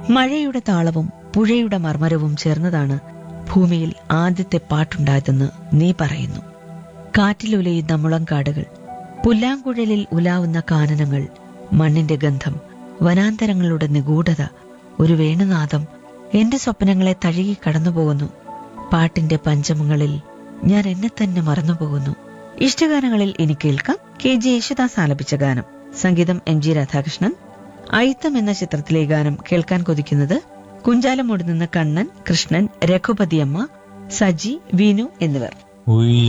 മഴയുടെ താളവും പുഴയുടെ മർമരവും ചേർന്നതാണ് ഭൂമിയിൽ ആദ്യത്തെ പാട്ടുണ്ടായതെന്ന് നീ പറയുന്നു കാറ്റിലുലയുന്ന മുളങ്കാടുകൾ പുല്ലാങ്കുഴലിൽ ഉലാവുന്ന കാനനങ്ങൾ മണ്ണിന്റെ ഗന്ധം വനാന്തരങ്ങളുടെ നിഗൂഢത ഒരു വേണുനാദം എന്റെ സ്വപ്നങ്ങളെ തഴുകി കടന്നുപോകുന്നു പാട്ടിന്റെ പഞ്ചമങ്ങളിൽ ഞാൻ എന്നെ തന്നെ മറന്നുപോകുന്നു ഇഷ്ടഗാനങ്ങളിൽ ഇനി കേൾക്കാം കെ ജെ യേശുദാസ് ആലപിച്ച ഗാനം സംഗീതം എം ജി രാധാകൃഷ്ണൻ അയിത്തം എന്ന ചിത്രത്തിലെ ഗാനം കേൾക്കാൻ കൊതിക്കുന്നത് കുഞ്ചാലമൂട് നിന്ന് കണ്ണൻ കൃഷ്ണൻ രഘുപതിയമ്മ സജി വീനു എന്നിവർ ഉയ്യ